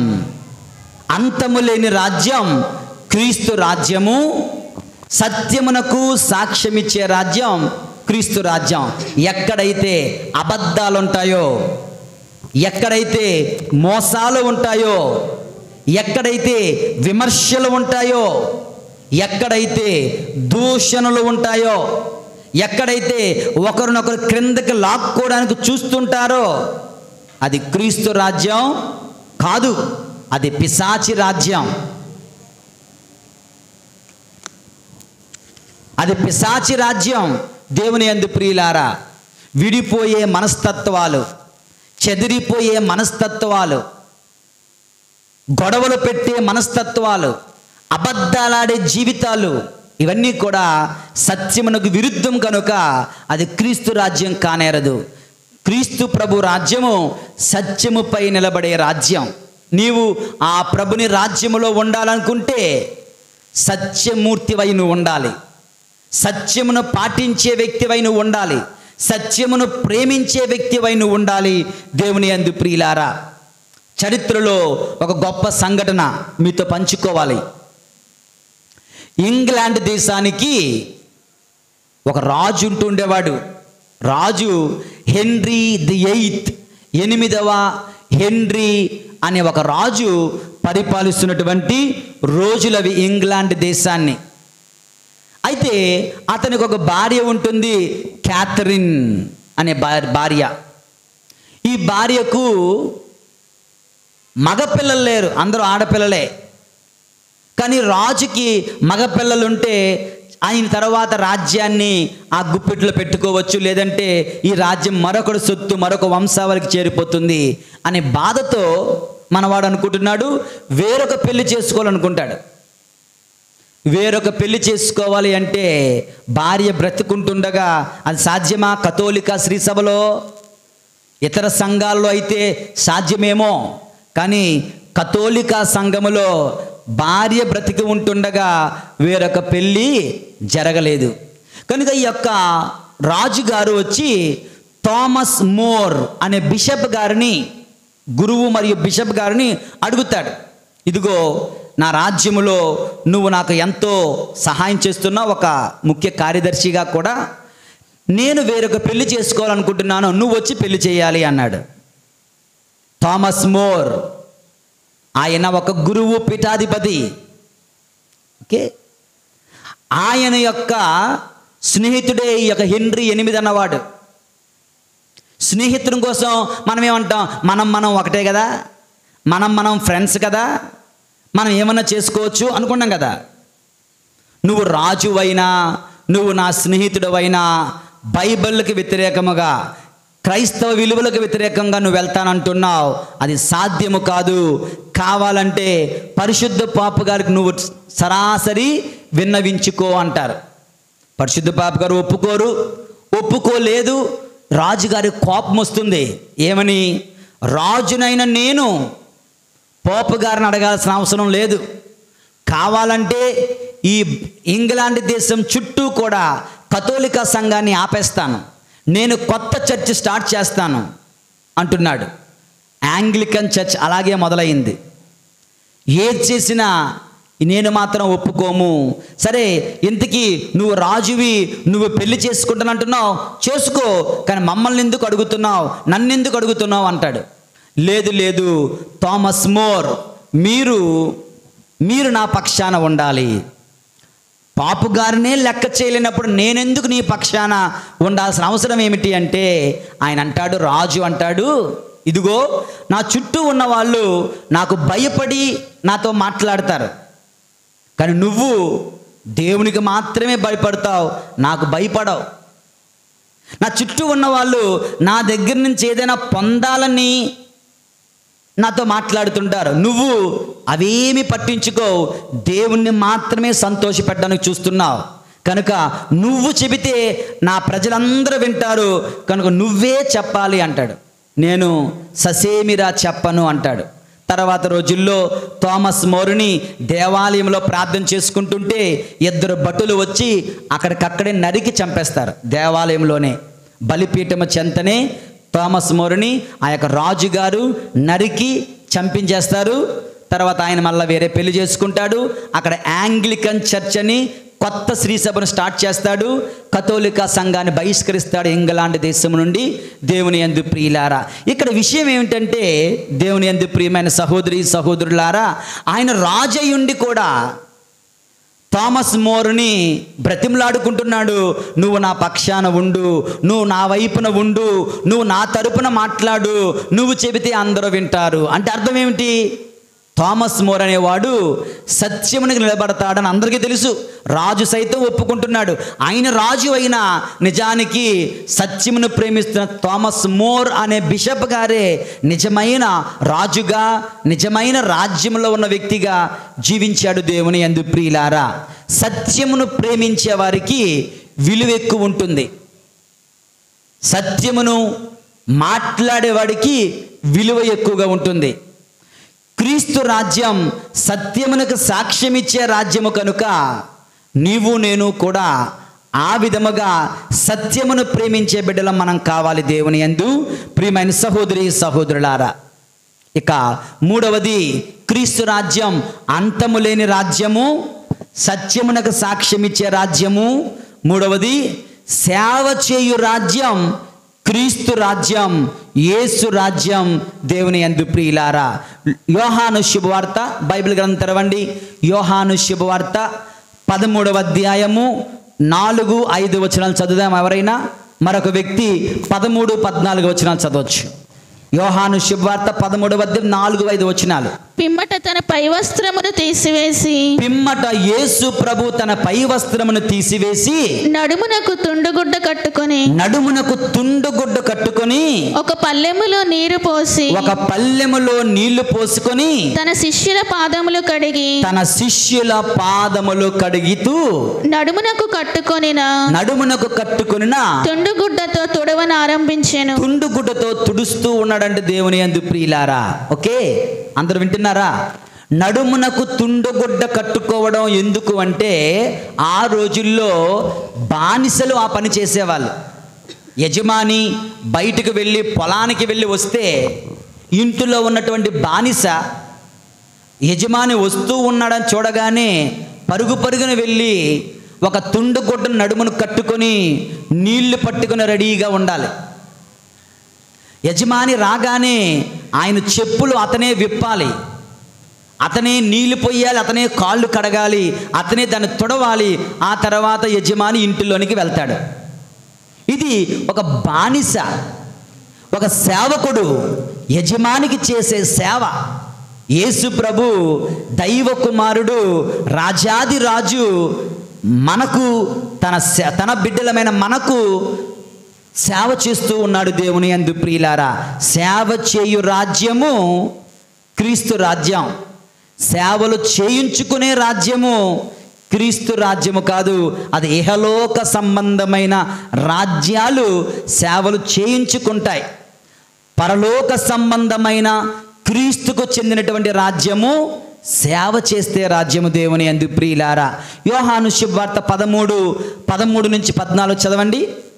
అంతము లేని రాజ్యం క్రీస్తు రాజ్యము సత్యమునకు సాక్ష్యమిచ్చే రాజ్యం క్రీస్తు రాజ్యం ఎక్కడైతే అబద్ధాలు ఉంటాయో ఎక్కడైతే మోసాలు ఉంటాయో ఎక్కడైతే విమర్శలు ఉంటాయో ఎక్కడైతే దూషణలు ఉంటాయో ఎక్కడైతే ఒకరినొకరు క్రిందకి లాక్కోవడానికి చూస్తుంటారో అది క్రీస్తు రాజ్యం కాదు అది పిశాచి రాజ్యం అది పిశాచి రాజ్యం దేవుని ఎందు ప్రియులారా విడిపోయే మనస్తత్వాలు చెదిరిపోయే మనస్తత్వాలు గొడవలు పెట్టే మనస్తత్వాలు అబద్ధాలాడే జీవితాలు ఇవన్నీ కూడా సత్యమునకు విరుద్ధం కనుక అది క్రీస్తు రాజ్యం కానేరదు క్రీస్తు ప్రభు రాజ్యము సత్యముపై నిలబడే రాజ్యం నీవు ఆ ప్రభుని రాజ్యములో ఉండాలనుకుంటే సత్యమూర్తివై నువ్వు ఉండాలి సత్యమును పాటించే వ్యక్తివై నువ్వు ఉండాలి సత్యమును ప్రేమించే వ్యక్తివై నువ్వు ఉండాలి దేవుని అందు ప్రియులారా చరిత్రలో ఒక గొప్ప సంఘటన మీతో పంచుకోవాలి ఇంగ్లాండ్ దేశానికి ఒక రాజు ఉంటుండేవాడు రాజు హెన్రీ ది ఎయిత్ ఎనిమిదవ హెన్రీ అనే ఒక రాజు పరిపాలిస్తున్నటువంటి రోజులవి ఇంగ్లాండ్ దేశాన్ని అయితే అతనికి ఒక భార్య ఉంటుంది క్యాథరిన్ అనే భా- భార్య ఈ భార్యకు మగపిల్లలు లేరు అందరూ ఆడపిల్లలే కానీ రాజుకి మగపిల్లలుంటే ఆయన తర్వాత రాజ్యాన్ని ఆ గుప్పిట్లో పెట్టుకోవచ్చు లేదంటే ఈ రాజ్యం మరొకటి సొత్తు మరొక వంశావళికి చేరిపోతుంది అనే బాధతో మనవాడు అనుకుంటున్నాడు వేరొక పెళ్లి చేసుకోవాలనుకుంటాడు వేరొక పెళ్లి చేసుకోవాలి అంటే భార్య బ్రతుకుంటుండగా అది సాధ్యమా కథోలిక శ్రీ సభలో ఇతర సంఘాల్లో అయితే సాధ్యమేమో కానీ కథోలిక సంఘములో భార్య బ్రతికి ఉంటుండగా వేరొక పెళ్ళి జరగలేదు కనుక ఈ యొక్క రాజుగారు వచ్చి థామస్ మోర్ అనే బిషప్ గారిని గురువు మరియు బిషప్ గారిని అడుగుతాడు ఇదిగో నా రాజ్యములో నువ్వు నాకు ఎంతో సహాయం చేస్తున్నా ఒక ముఖ్య కార్యదర్శిగా కూడా నేను వేరొక పెళ్లి చేసుకోవాలనుకుంటున్నాను నువ్వు వచ్చి పెళ్లి చేయాలి అన్నాడు థామస్ మోర్ ఆయన ఒక గురువు పీఠాధిపతి ఓకే ఆయన యొక్క స్నేహితుడే ఈ యొక్క హెన్రీ ఎనిమిది అన్నవాడు స్నేహితుని కోసం మనం ఏమంటాం మనం మనం ఒకటే కదా మనం మనం ఫ్రెండ్స్ కదా మనం ఏమన్నా చేసుకోవచ్చు అనుకున్నాం కదా నువ్వు రాజువైనా నువ్వు నా స్నేహితుడవైనా బైబిల్కి వ్యతిరేకముగా క్రైస్తవ విలువలకు వ్యతిరేకంగా నువ్వు వెళ్తానంటున్నావు అది సాధ్యము కాదు కావాలంటే పరిశుద్ధ పాపు గారికి నువ్వు సరాసరి విన్నవించుకో అంటారు పరిశుద్ధ పాప గారు ఒప్పుకోరు ఒప్పుకోలేదు రాజుగారి కోపం వస్తుంది ఏమని రాజునైన నేను పోపు గారిని అడగాల్సిన అవసరం లేదు కావాలంటే ఈ ఇంగ్లాండ్ దేశం చుట్టూ కూడా కథోలిక సంఘాన్ని ఆపేస్తాను నేను కొత్త చర్చ్ స్టార్ట్ చేస్తాను అంటున్నాడు యాంగ్లికన్ చర్చ్ అలాగే మొదలైంది ఏది చేసినా నేను మాత్రం ఒప్పుకోము సరే ఇంతకీ నువ్వు రాజువి నువ్వు పెళ్లి చేసుకుంటానంటున్నావు చేసుకో కానీ మమ్మల్ని ఎందుకు అడుగుతున్నావు నన్ను ఎందుకు అడుగుతున్నావు అంటాడు లేదు లేదు థామస్ మోర్ మీరు మీరు నా పక్షాన ఉండాలి పాపు గారినే లెక్క చేయలేనప్పుడు నేనెందుకు నీ పక్షాన ఉండాల్సిన అవసరం ఏమిటి అంటే ఆయన అంటాడు రాజు అంటాడు ఇదిగో నా చుట్టూ ఉన్న వాళ్ళు నాకు భయపడి నాతో మాట్లాడతారు కానీ నువ్వు దేవునికి మాత్రమే భయపడతావు నాకు భయపడవు నా చుట్టూ ఉన్న వాళ్ళు నా దగ్గర నుంచి ఏదైనా పొందాలని నాతో మాట్లాడుతుంటారు నువ్వు అవేమి పట్టించుకో దేవుణ్ణి మాత్రమే సంతోషపెట్టడానికి చూస్తున్నావు కనుక నువ్వు చెబితే నా ప్రజలందరూ వింటారు కనుక నువ్వే చెప్పాలి అంటాడు నేను ససేమిరా చెప్పను అంటాడు తర్వాత రోజుల్లో థామస్ మోరుని దేవాలయంలో ప్రార్థన చేసుకుంటుంటే ఇద్దరు భటులు వచ్చి అక్కడికక్కడే నరికి చంపేస్తారు దేవాలయంలోనే బలిపీఠము చెంతనే థామస్ మోరుని ఆ యొక్క రాజుగారు నరికి చంపించేస్తారు తర్వాత ఆయన మళ్ళీ వేరే పెళ్లి చేసుకుంటాడు అక్కడ యాంగ్లికన్ చర్చ్ అని కొత్త శ్రీ సభను స్టార్ట్ చేస్తాడు కథోలిక సంఘాన్ని బహిష్కరిస్తాడు ఇంగ్లాండ్ దేశం నుండి దేవుని ఎందు ప్రియులారా ఇక్కడ విషయం ఏమిటంటే దేవుని ఎందు ప్రియమైన సహోదరి సహోదరులారా ఆయన రాజయ్యుండి కూడా థామస్ మోర్ని బ్రతిమలాడుకుంటున్నాడు నువ్వు నా పక్షాన ఉండు నువ్వు నా వైపున ఉండు నువ్వు నా తరపున మాట్లాడు నువ్వు చెబితే అందరూ వింటారు అంటే అర్థం ఏమిటి థామస్ మోర్ అనేవాడు సత్యమునికి నిలబడతాడని అందరికీ తెలుసు రాజు సైతం ఒప్పుకుంటున్నాడు ఆయన రాజు అయినా నిజానికి సత్యమును ప్రేమిస్తున్న థామస్ మోర్ అనే బిషప్ గారే నిజమైన రాజుగా నిజమైన రాజ్యంలో ఉన్న వ్యక్తిగా జీవించాడు దేవుని ఎందు ప్రియులారా సత్యమును ప్రేమించే వారికి విలువ ఎక్కువ ఉంటుంది సత్యమును మాట్లాడేవాడికి విలువ ఎక్కువగా ఉంటుంది క్రీస్తు రాజ్యం సత్యమునకు సాక్ష్యమిచ్చే రాజ్యము కనుక నీవు నేను కూడా ఆ విధముగా సత్యమును ప్రేమించే బిడ్డలం మనం కావాలి దేవుని యందు ప్రియమైన సహోదరి సహోదరులారా ఇక మూడవది క్రీస్తు రాజ్యం అంతము లేని రాజ్యము సత్యమునకు సాక్ష్యమిచ్చే రాజ్యము మూడవది సేవ చేయు రాజ్యం క్రీస్తు రాజ్యం యేసు రాజ్యం దేవుని ఎందు ప్రియులారా యోహాను శుభవార్త బైబిల్ గ్రంథం తెరవండి యోహాను శుభవార్త పదమూడవ అధ్యాయము నాలుగు ఐదు వచనాలు చదువుదాం ఎవరైనా మరొక వ్యక్తి పదమూడు పద్నాలుగు వచనాలు చదవచ్చు యోహాను శుభవార్త పదమూడవ అధ్యాయం నాలుగు ఐదు వచనాలు పిమ్మట తన పై వస్త్రమును తీసివేసి పిమ్మట యేసు ప్రభు తన పై వస్త్రమును తీసివేసి నడుమునకు తుండుగుడ్డ కట్టుకొని నడుమునకు తుండుగుడ్డ కట్టుకొని ఒక పల్లెములో నీరు పోసి ఒక పల్లెములో నీళ్లు పోసుకొని తన శిష్యుల పాదములు కడిగి తన శిష్యుల పాదములు కడిగితూ నడుమునకు కట్టుకొనిన నడుమునకు కట్టుకొనిన తుండుగుడ్డతో తుడవను ఆరంభించెను తుండుగుడ్డతో తుడుస్తూ ఉన్నాడంటే దేవుని అందు ప్రియులారా ఓకే అందరు వింటున్నారా నడుమునకు తుండుగుడ్డ కట్టుకోవడం ఎందుకు అంటే ఆ రోజుల్లో బానిసలు ఆ పని చేసేవాళ్ళు యజమాని బయటకు వెళ్ళి పొలానికి వెళ్ళి వస్తే ఇంటిలో ఉన్నటువంటి బానిస యజమాని వస్తూ ఉన్నాడని చూడగానే పరుగు పరుగున వెళ్ళి ఒక తుండుగుడ్డను నడుమును కట్టుకొని నీళ్లు పట్టుకొని రెడీగా ఉండాలి యజమాని రాగానే ఆయన చెప్పులు అతనే విప్పాలి అతనే నీళ్లు పొయ్యాలి అతనే కాళ్ళు కడగాలి అతనే దాన్ని తుడవాలి ఆ తర్వాత యజమాని ఇంటిలోనికి వెళ్తాడు ఇది ఒక బానిస ఒక సేవకుడు యజమానికి చేసే సేవ యేసు ప్రభు దైవ కుమారుడు రాజాది రాజు మనకు తన సే- తన బిడ్డలమైన మనకు సేవ చేస్తూ ఉన్నాడు దేవుని అందు ప్రియులారా సేవ చేయు రాజ్యము క్రీస్తు రాజ్యం సేవలు చేయించుకునే రాజ్యము క్రీస్తు రాజ్యము కాదు అది ఇహలోక సంబంధమైన రాజ్యాలు సేవలు చేయించుకుంటాయి పరలోక సంబంధమైన క్రీస్తుకు చెందినటువంటి రాజ్యము సేవ చేస్తే రాజ్యము దేవుని అందు ప్రియులారా యోహాను శుభవార్త పదమూడు పదమూడు నుంచి పద్నాలుగు చదవండి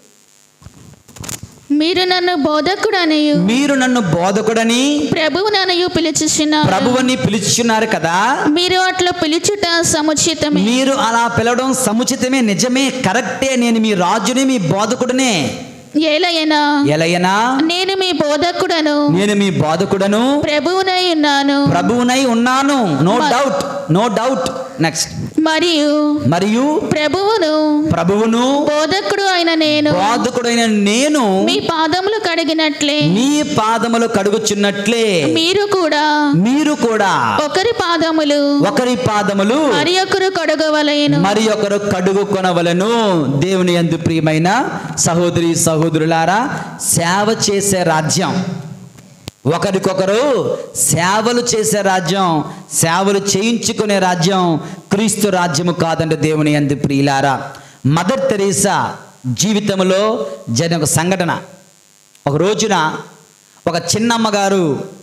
మీరు నన్ను బోధకుడనియు మీరు నన్ను బోధకుడని ప్రభువు ననయు పిలుచుచున్నారు ప్రభువని పిలుచున్నారు కదా మీరు అట్లా పిలుచుట సముచితమే మీరు అలా పిలవడం సముచితమే నిజమే కరెక్టే నేను మీ రాజుని మీ బోధకుడనే ఏలయనా ఎలయనా నేను మీ బోధకుడను నేను మీ బోధకుడను ప్రభువునై ఉన్నాను ప్రభువునై ఉన్నాను no doubt no doubt next మరియు మరియు ప్రభువును ప్రభువును బోధకుడు అయిన నేను బోధకుడైన నేను మీ పాదములు కడిగినట్లే మీ పాదములు కడుగుచున్నట్లే మీరు కూడా మీరు కూడా ఒకరి పాదములు ఒకరి పాదములు మరి ఒకరు కడగవలయను మరి ఒకరు కడుగు కొనవలను దేవుని యందు ప్రియమైన సహోదరి సహోదరులారా సేవ చేసే రాజ్యం ఒకరికొకరు సేవలు చేసే రాజ్యం సేవలు చేయించుకునే రాజ్యం క్రీస్తు రాజ్యము కాదండి దేవుని యందు ప్రియులారా మదర్ తెరీసా జీవితంలో జరిగిన ఒక సంఘటన ఒక రోజున ఒక చిన్నమ్మగారు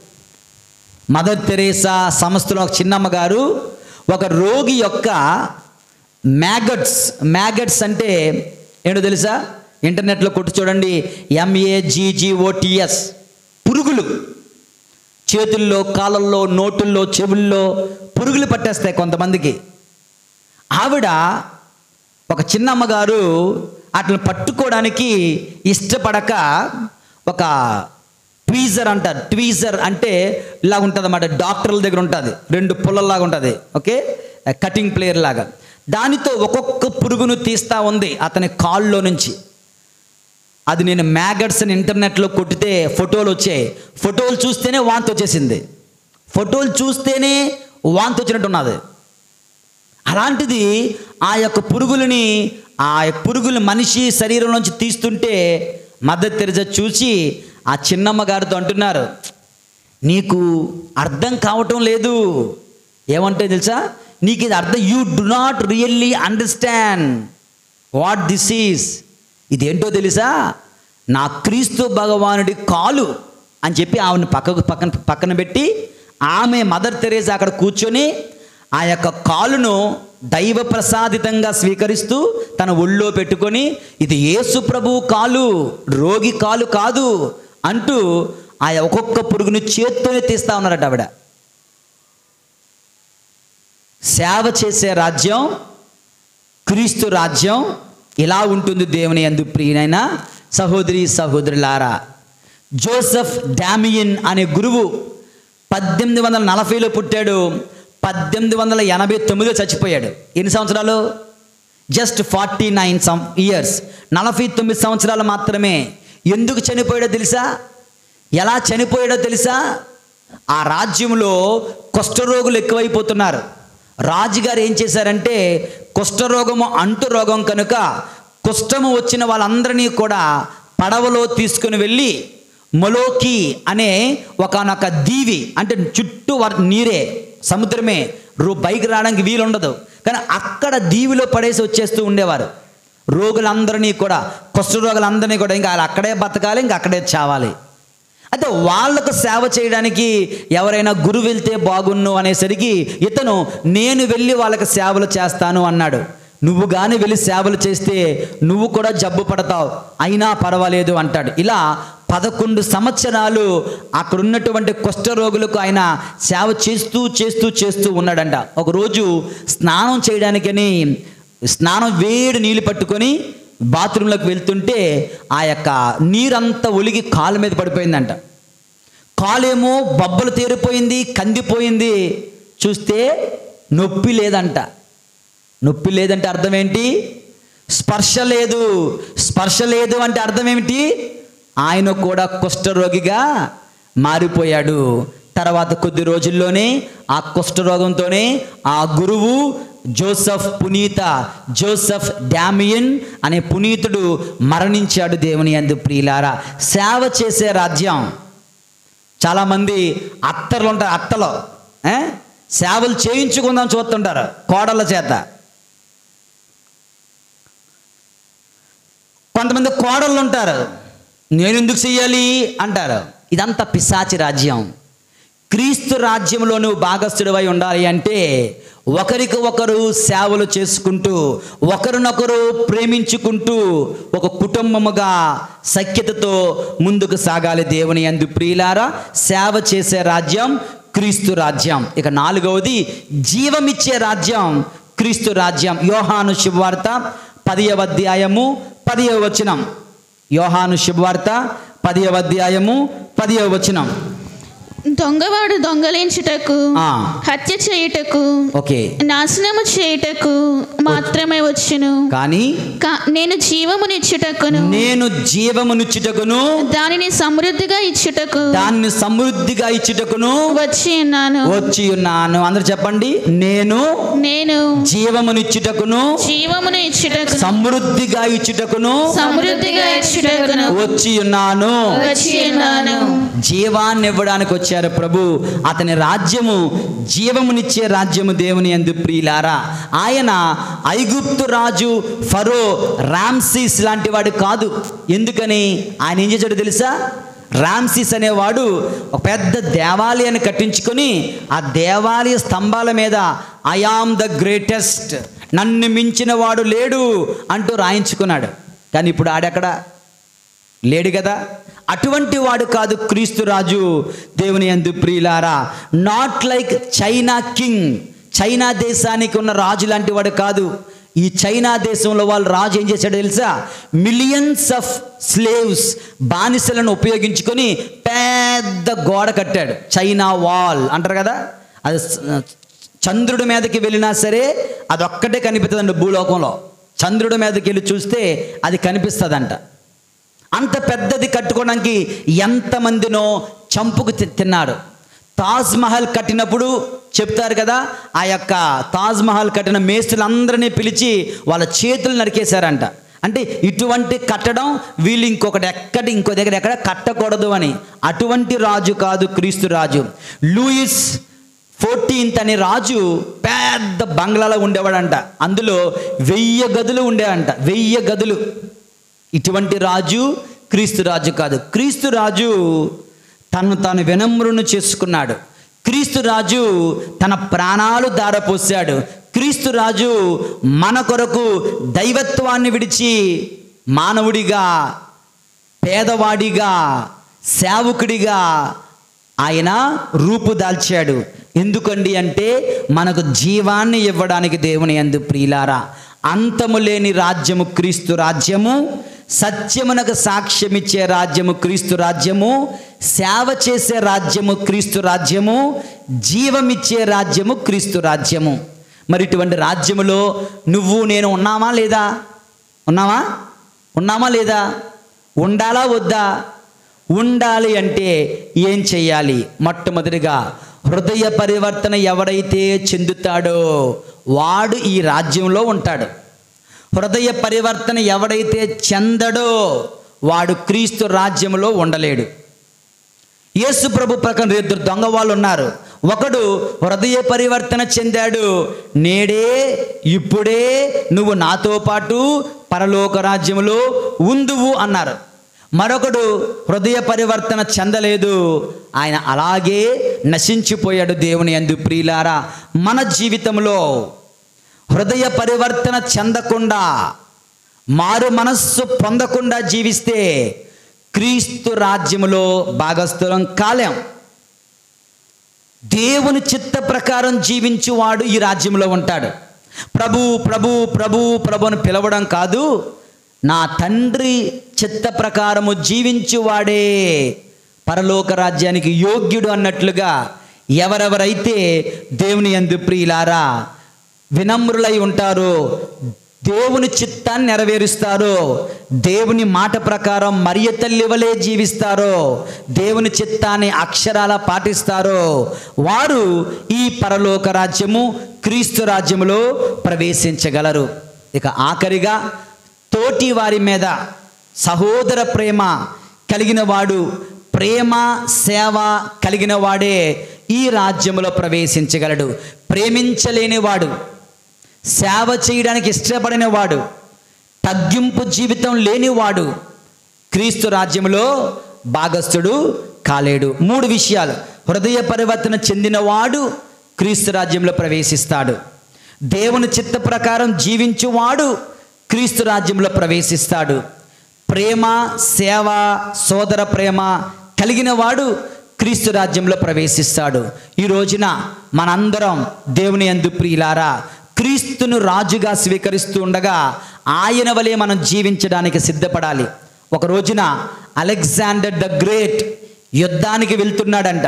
మదర్ తెరేసా సంస్థలో ఒక చిన్నమ్మగారు ఒక రోగి యొక్క మ్యాగట్స్ మ్యాగట్స్ అంటే ఏంటో తెలుసా ఇంటర్నెట్లో కొట్టి చూడండి ఎంఏజీజీఓటిఎస్ పురుగులు చేతుల్లో కాళ్ళల్లో నోటుల్లో చెవుల్లో పురుగులు పట్టేస్తాయి కొంతమందికి ఆవిడ ఒక చిన్నమ్మగారు వాటిని పట్టుకోవడానికి ఇష్టపడక ఒక ట్వీజర్ అంటారు ట్వీజర్ అంటే ఇలా ఉంటుంది అన్నమాట డాక్టర్ల దగ్గర ఉంటుంది రెండు పుల్లల్లాగా ఉంటుంది ఓకే కటింగ్ ప్లేయర్ లాగా దానితో ఒక్కొక్క పురుగును తీస్తూ ఉంది అతని కాల్లో నుంచి అది నేను మ్యాగట్స్ అని ఇంటర్నెట్లో కొట్టితే ఫోటోలు వచ్చాయి ఫోటోలు చూస్తేనే వాంతి వచ్చేసింది ఫోటోలు చూస్తేనే వాంతి వచ్చినట్టు ఉన్నది అలాంటిది ఆ యొక్క పురుగులని ఆ పురుగులు మనిషి శరీరం నుంచి తీస్తుంటే మద్దతు తెరజ చూసి ఆ చిన్నమ్మ గారితో అంటున్నారు నీకు అర్థం కావటం లేదు ఏమంటే తెలుసా నీకు ఇది అర్థం you do not really understand what this is ఇదేంటో తెలుసా నా క్రీస్తు భగవానుడి కాలు అని చెప్పి ఆమెను పక్కకు పక్కన పక్కన పెట్టి ఆమె మదర్ తెరేసా అక్కడ కూర్చొని ఆ యొక్క కాలును దైవ ప్రసాదితంగా స్వీకరిస్తూ తన ఒళ్ళో పెట్టుకొని ఇది యేసు ప్రభు కాలు రోగి కాలు కాదు అంటూ ఆ ఒక్కొక్క పురుగుని చేత్తోనే తీస్తా ఉన్నారట ఆవిడ సేవ చేసే రాజ్యం క్రీస్తు రాజ్యం ఇలా ఉంటుంది దేవుని ఎందు ప్రియునైన సహోదరి సహోదరులారా జోసెఫ్ డామియన్ అనే గురువు పద్దెనిమిది వందల నలభైలో పుట్టాడు పద్దెనిమిది వందల ఎనభై తొమ్మిదిలో చచ్చిపోయాడు ఎన్ని సంవత్సరాలు just forty nine some years నలభై తొమ్మిది సంవత్సరాలు మాత్రమే ఎందుకు చనిపోయాడో తెలుసా ఎలా చనిపోయాడో తెలుసా ఆ రాజ్యంలో కుష్ఠరోగులు ఎక్కువైపోతున్నారు రాజుగారు ఏం చేశారంటే కుష్ఠరోగము అంటు రోగం కనుక కుష్ఠము వచ్చిన వాళ్ళందరినీ కూడా పడవలో తీసుకుని వెళ్ళి మొలోకి అనే ఒకనొక దీవి అంటే చుట్టూ వర్- నీరే సముద్రమే రో బైక్ రావడానికి వీలు ఉండదు కానీ అక్కడ దీవిలో పడేసి వచ్చేస్తూ ఉండేవారు రోగులందరినీ కూడా కుష్ఠరోగులందరినీ కూడా ఇంకా వాళ్ళు అక్కడే బతకాలి ఇంకా అక్కడే చావాలి అయితే వాళ్ళకు సేవ చేయడానికి ఎవరైనా గురు వెళ్తే బాగున్ను అనేసరికి ఇతను నేను వెళ్ళి వాళ్ళకి సేవలు చేస్తాను అన్నాడు నువ్వు కానీ వెళ్ళి సేవలు చేస్తే నువ్వు కూడా జబ్బు పడతావు అయినా పర్వాలేదు అంటాడు ఇలా పదకొండు సంవత్సరాలు అక్కడ ఉన్నటువంటి కుష్ఠరోగులకు ఆయన సేవ చేస్తూ చేస్తూ చేస్తూ ఉన్నాడంట ఒకరోజు స్నానం చేయడానికని స్నానం వేడి నీళ్ళు పట్టుకొని బాత్రూంలోకి వెళ్తుంటే ఆ యొక్క నీరంతా ఒలిగి కాలు మీద పడిపోయిందంట కాలేమో బొబ్బలు తేరిపోయింది కందిపోయింది చూస్తే నొప్పి లేదంట నొప్పి లేదంటే అర్థం ఏంటి స్పర్శ లేదు స్పర్శ లేదు అంటే అర్థం ఏమిటి ఆయన కూడా కుష్ఠరోగిగా మారిపోయాడు తర్వాత కొద్ది రోజుల్లోనే ఆ కుష్ఠరోగంతోనే ఆ గురువు జోసఫ్ పునీత జోసఫ్ డామియన్ అనే పునీతుడు మరణించాడు దేవుని అందు ప్రియులారా సేవ చేసే రాజ్యం చాలామంది అత్తర్లు ఉంటారు అత్తలో ఏ? సేవలు చేయించుకుందాం చూస్తుంటారు కోడళ్ళ చేత కొంతమంది కోడళ్ళు ఉంటారు నేను ఎందుకు చెయ్యాలి అంటారు ఇదంతా పిశాచి రాజ్యం క్రీస్తు రాజ్యంలో నువ్వు భాగస్థుడివై ఉండాలి అంటే ఒకరికి ఒకరు సేవలు చేసుకుంటూ ఒకరినొకరు ప్రేమించుకుంటూ ఒక కుటుంబముగా సఖ్యతతో ముందుకు సాగాలి దేవుని అందు ప్రియులారా సేవ చేసే రాజ్యం క్రీస్తు రాజ్యం ఇక నాలుగవది జీవమిచ్చే రాజ్యం క్రీస్తు రాజ్యం యోహాను శుభవార్త పదియవ అధ్యాయము పదియవ వచనం యోహాను శుభవార్త పదియవ అధ్యాయము పదియవ వచనం దొంగవాడు దొంగలించుటకు ఆ. హత్య చేయుటకు ఓకే నాశనము చేయుటకు మాత్రమే వచ్చును కానీ కా- నేను జీవమునిచ్చుటకును నేను జీవమునిచ్చుటకును దానిని సమృద్ధిగా ఇచ్చుటకు దాన్ని సమృద్ధిగా ఇచ్చుటకును వచ్చి ఉన్నాను వచ్చి ఉన్నాను అందరు చెప్పండి నేను నేను జీవమునిచ్చుటకును జీవమును ఇచ్చుటకు సమృద్ధిగా ఇచ్చుటకును సమృద్ధిగా ఇచ్చుటకును వచ్చి ఉన్నాను వచ్చి ఉన్నాను జీవాన్ని ఇవ్వడానికి వచ్చారు ప్రభు అతని రాజ్యము జీవమునిచ్చే రాజ్యము దేవుని ఎందు ప్రియులారా ఆయన ఐగుప్తు రాజు ఫరో రామ్సీస్ లాంటి వాడు కాదు ఎందుకని ఆయన ఏం చేశాడు తెలుసా రామ్సీస్ అనేవాడు ఒక పెద్ద దేవాలయాన్ని కట్టించుకొని ఆ దేవాలయ స్తంభాల మీద ఐ ఆమ్ ద గ్రేటెస్ట్ నన్ను మించిన వాడు లేడు అంటూ రాయించుకున్నాడు కానీ ఇప్పుడు ఆడెక్కడ లేడు కదా అటువంటి వాడు కాదు క్రీస్తు రాజు దేవుని యందు ప్రియులారా not like China king China దేశానికి ఉన్న రాజు లాంటి వాడు కాదు ఈ చైనా దేశంలో వాళ్ళు రాజు ఏం చేశాడో తెలుసా మిలియన్స్ ఆఫ్ స్లేవ్స్ బానిసలను ఉపయోగించుకొని పెద్ద గోడ కట్టాడు చైనా వాల్ అంటారు కదా అది స- చంద్రుడి మీదకి వెళ్ళినా సరే అది ఒక్కటే కనిపిస్తుందండి భూలోకంలో చంద్రుడి మీదకి వెళ్ళి చూస్తే అది కనిపిస్తుందంట అంత పెద్దది కట్టుకోవడానికి ఎంతమందినో చంపుకు తి- తిన్నాడు తాజ్ మహల్ కట్టినప్పుడు చెప్తారు కదా ఆ యొక్క తాజ్ మహల్ కట్టిన మేస్తులందరినీ పిలిచి వాళ్ళ చేతులు నరికేశారంట అంటే ఇటువంటి కట్టడం వీళ్ళు ఇంకొకటి ఎక్కడ ఇంకో దగ్గర ఎక్కడ కట్టకూడదు అని అటువంటి రాజు కాదు క్రీస్తు రాజు లూయిస్ ఫోర్టీన్త్ అనే రాజు పెద్ద బంగ్లాలో ఉండేవాడంట అందులో వెయ్యి గదులు ఉండేవంట వెయ్యి గదులు ఇటువంటి రాజు క్రీస్తు రాజు కాదు క్రీస్తు రాజు తను తాను వినమ్రును చేసుకున్నాడు క్రీస్తు రాజు తన ప్రాణాలు దారపోసాడు క్రీస్తు రాజు మన కొరకు దైవత్వాన్ని విడిచి మానవుడిగా పేదవాడిగా సేవకుడిగా ఆయన రూపుదాల్చాడు ఎందుకండి అంటే మనకు జీవాన్ని ఇవ్వడానికి దేవుని ఎందు ప్రియులారా అంతము లేని రాజ్యము క్రీస్తు రాజ్యము సత్యమునకు సాక్ష్యమిచ్చే రాజ్యము క్రీస్తు రాజ్యము సేవ చేసే రాజ్యము క్రీస్తు రాజ్యము జీవమిచ్చే రాజ్యము క్రీస్తు రాజ్యము మరి ఇటువంటి రాజ్యములో నువ్వు నేను ఉన్నామా లేదా ఉన్నామా ఉన్నామా లేదా ఉండాలా వద్దా ఉండాలి అంటే ఏం చెయ్యాలి మొట్టమొదటిగా హృదయ పరివర్తన ఎవడైతే చెందుతాడో వాడు ఈ రాజ్యంలో ఉంటాడు హృదయ పరివర్తన ఎవడైతే చెందడో వాడు క్రీస్తు రాజ్యంలో ఉండలేడు యేసు ప్రభు ప్రకారం ఇద్దరు దొంగ వాళ్ళు ఉన్నారు ఒకడు హృదయ పరివర్తన చెందాడు నేడే ఇప్పుడే నువ్వు నాతో పాటు పరలోక రాజ్యములో ఉందువు అన్నారు మరొకడు హృదయ పరివర్తన చెందలేదు ఆయన అలాగే నశించిపోయాడు దేవుని అందు ప్రియులారా మన జీవితంలో హృదయ పరివర్తన చెందకుండా మారు మనస్సు పొందకుండా జీవిస్తే క్రీస్తు రాజ్యములో భాగస్థులం కాలేం దేవుని చిత్త ప్రకారం జీవించువాడు ఈ రాజ్యంలో ఉంటాడు ప్రభు ప్రభు ప్రభు ప్రభు అని పిలవడం కాదు నా తండ్రి చిత్త ప్రకారము జీవించువాడే పరలోక రాజ్యానికి యోగ్యుడు అన్నట్లుగా ఎవరెవరైతే దేవుని యందు ప్రియులారా వినమ్రులై ఉంటారో దేవుని చిత్తాన్ని నెరవేరుస్తారో దేవుని మాట ప్రకారం మరియ తల్లి వలె జీవిస్తారో దేవుని చిత్తాన్ని అక్షరాల పాటిస్తారో వారు ఈ పరలోక రాజ్యము క్రీస్తు రాజ్యములో ప్రవేశించగలరు ఇక ఆఖరిగా తోటి వారి మీద సహోదర ప్రేమ కలిగిన వాడు ప్రేమ సేవ కలిగిన వాడే ఈ రాజ్యములో ప్రవేశించగలడు ప్రేమించలేని వాడు సేవ చేయడానికి ఇష్టపడిన వాడు తగ్గింపు జీవితం లేనివాడు క్రీస్తు రాజ్యములో భాగస్థుడు కాలేడు మూడు విషయాలు హృదయ పరివర్తన చెందినవాడు క్రీస్తు రాజ్యంలో ప్రవేశిస్తాడు దేవుని చిత్త ప్రకారం జీవించువాడు క్రీస్తు రాజ్యంలో ప్రవేశిస్తాడు ప్రేమ సేవ సోదర ప్రేమ కలిగిన వాడు క్రీస్తు రాజ్యంలో ప్రవేశిస్తాడు ఈ రోజున మనందరం దేవుని యందు ప్రియులారా క్రీస్తును రాజుగా స్వీకరిస్తూ ఉండగా ఆయన వలె మనం జీవించడానికి సిద్ధపడాలి ఒక రోజున అలెగ్జాండర్ ద గ్రేట్ యుద్ధానికి వెళ్తున్నాడంట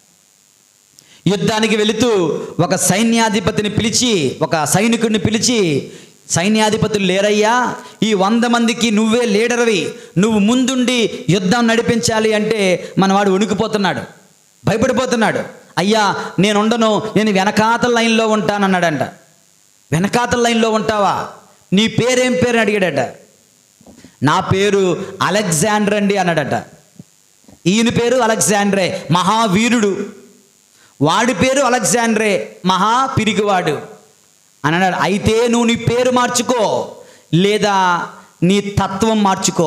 యుద్ధానికి వెళుతూ ఒక సైన్యాధిపతిని పిలిచి ఒక సైనికుడిని పిలిచి సైన్యాధిపతులు లేరయ్యా ఈ వంద మందికి నువ్వే లీడర్వి నువ్వు ముందుండి యుద్ధం నడిపించాలి అంటే మనవాడు వణికిపోతున్నాడు భయపడిపోతున్నాడు అయ్యా నేను ఉండను నేను వెనకాతల లైన్లో ఉంటానన్నాడంట వెనకాతల లైన్లో ఉంటావా నీ పేరేం పేరు అని అడిగాడట నా పేరు అలెగ్జాండర్ అండి అన్నాడట ఈయన పేరు అలెగ్జాండ్రే మహావీరుడు వాడి పేరు అలెగ్జాండ్రే మహా పిరిగివాడు అని అన్నాడు అయితే నువ్వు నీ పేరు మార్చుకో లేదా నీ తత్వం మార్చుకో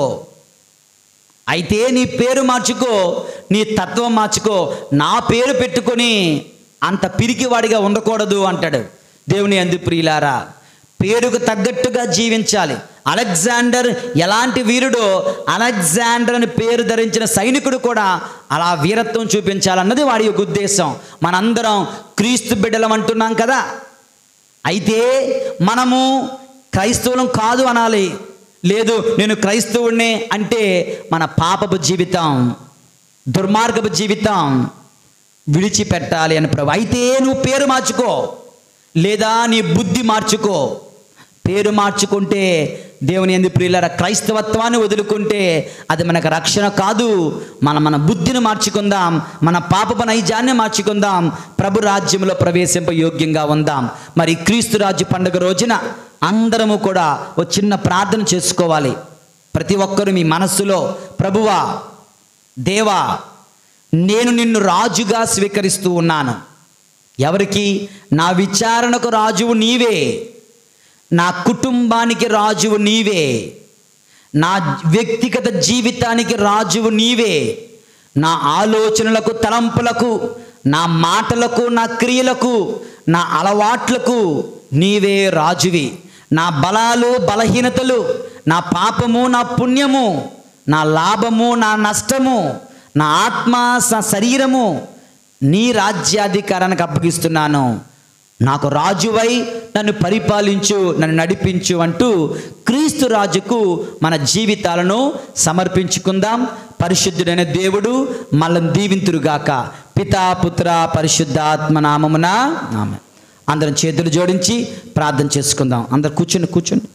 అయితే నీ పేరు మార్చుకో నీ తత్వం మార్చుకో నా పేరు పెట్టుకొని అంత పిరికివాడిగా ఉండకూడదు అంటాడు దేవుని అందు ప్రియులారా పేరుకు తగ్గట్టుగా జీవించాలి అలెగ్జాండర్ ఎలాంటి వీరుడో అలెగ్జాండర్ అని పేరు ధరించిన సైనికుడు కూడా అలా వీరత్వం చూపించాలన్నది వాడి యొక్క ఉద్దేశం మనందరం క్రీస్తు బిడ్డలం అంటున్నాం కదా అయితే మనము క్రైస్తవులం కాదు అనాలి లేదు నేను క్రైస్తవుడినే అంటే మన పాపపు జీవితం దుర్మార్గపు జీవితం విడిచిపెట్టాలి అని ప్రభు అయితే నువ్వు పేరు మార్చుకో లేదా నీ బుద్ధి మార్చుకో పేరు మార్చుకుంటే దేవుని ఎందు ప్రియులర క్రైస్తవత్వాన్ని వదులుకుంటే అది మనకు రక్షణ కాదు మన మన బుద్ధిని మార్చుకుందాం మన పాపపు నైజాన్ని మార్చుకుందాం ప్రభు రాజ్యంలో ప్రవేశింప యోగ్యంగా ఉందాం మరి క్రీస్తు రాజ్య పండుగ రోజున అందరము కూడా ఒక చిన్న ప్రార్థన చేసుకోవాలి ప్రతి ఒక్కరు మీ మనస్సులో ప్రభువా దేవా నేను నిన్ను రాజుగా స్వీకరిస్తూ ఉన్నాను ఎవరికి నా విచారణకు రాజువు నీవే నా కుటుంబానికి రాజువు నీవే నా వ్యక్తిగత జీవితానికి రాజువు నీవే నా ఆలోచనలకు తలంపులకు నా మాటలకు నా క్రియలకు నా అలవాట్లకు నీవే రాజువి నా బలాలు బలహీనతలు నా పాపము నా పుణ్యము నా లాభము నా నష్టము నా ఆత్మ స శరీరము నీ రాజ్యాధికారానికి అప్పగిస్తున్నాను నాకు రాజువై నన్ను పరిపాలించు నన్ను నడిపించు అంటూ క్రీస్తు రాజుకు మన జీవితాలను సమర్పించుకుందాం పరిశుద్ధుడైన దేవుడు మనల్ని దీవింతురుగాక పితా పుత్ర పరిశుద్ధాత్మ నామమున ఆమె అందరం చేతులు జోడించి ప్రార్థన చేసుకుందాం అందరు కూర్చొని కూర్చోండి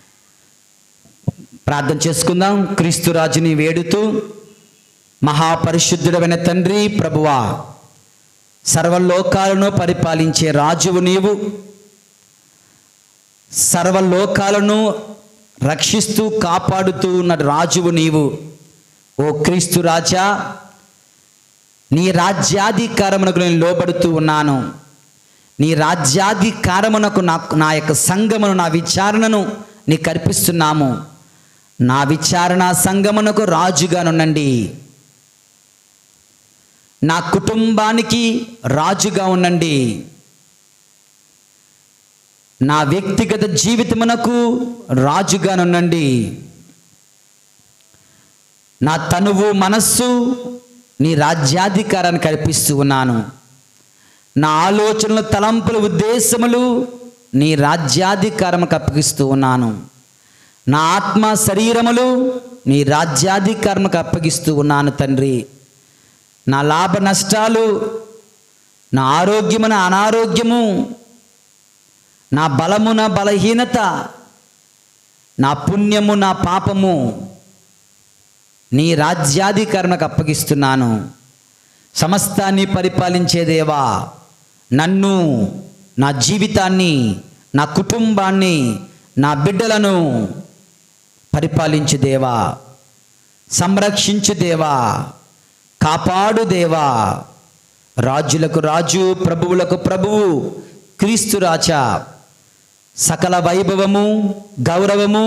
ప్రార్థన చేసుకుందాం క్రీస్తు రాజుని వేడుతూ మహాపరిశుద్ధుడమైన తండ్రి ప్రభువా సర్వలోకాలను పరిపాలించే రాజువు నీవు సర్వలోకాలను రక్షిస్తూ కాపాడుతూ ఉన్న రాజువు నీవు ఓ క్రీస్తు రాజా నీ రాజ్యాధికారమునకు నేను లోబడుతూ ఉన్నాను నీ రాజ్యాధికారమునకు నాకు నా యొక్క సంగమును నా విచారణను నీకు కల్పిస్తున్నాము నా విచారణ సంగమునకు రాజుగానుండండి నా కుటుంబానికి రాజుగా ఉండండి నా వ్యక్తిగత జీవితమునకు రాజుగానుండండి నా తనువు మనస్సు నీ రాజ్యాధికారాన్ని కల్పిస్తూ ఉన్నాను నా ఆలోచనలు తలంపులు ఉద్దేశములు నీ రాజ్యాధికారముకు అప్పగిస్తూ ఉన్నాను నా ఆత్మ శరీరములు నీ రాజ్యాధికారముకు అప్పగిస్తూ ఉన్నాను తండ్రి నా లాభ నష్టాలు నా ఆరోగ్యము నా అనారోగ్యము నా బలము నా బలహీనత నా పుణ్యము నా పాపము నీ రాజ్యాధికరణకు అప్పగిస్తున్నాను సమస్తాన్ని పరిపాలించే దేవా నన్ను నా జీవితాన్ని నా కుటుంబాన్ని నా బిడ్డలను పరిపాలించు దేవా సంరక్షించు దేవా కాపాడు దేవా రాజులకు రాజు ప్రభువులకు ప్రభువు క్రీస్తు రాజా సకల వైభవము గౌరవము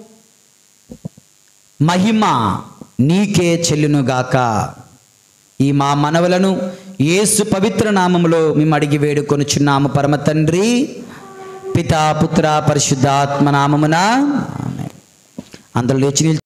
మహిమ నీకే చెల్లునుగాక ఈ మా మనవలను యేసు పవిత్ర నామములో మేము అడిగి వేడుకొనుచున్నాము పరమ తండ్రి పితా పుత్ర పరిశుద్ధాత్మ నామమున ఆమేన్. అందరూ లేచి నిల్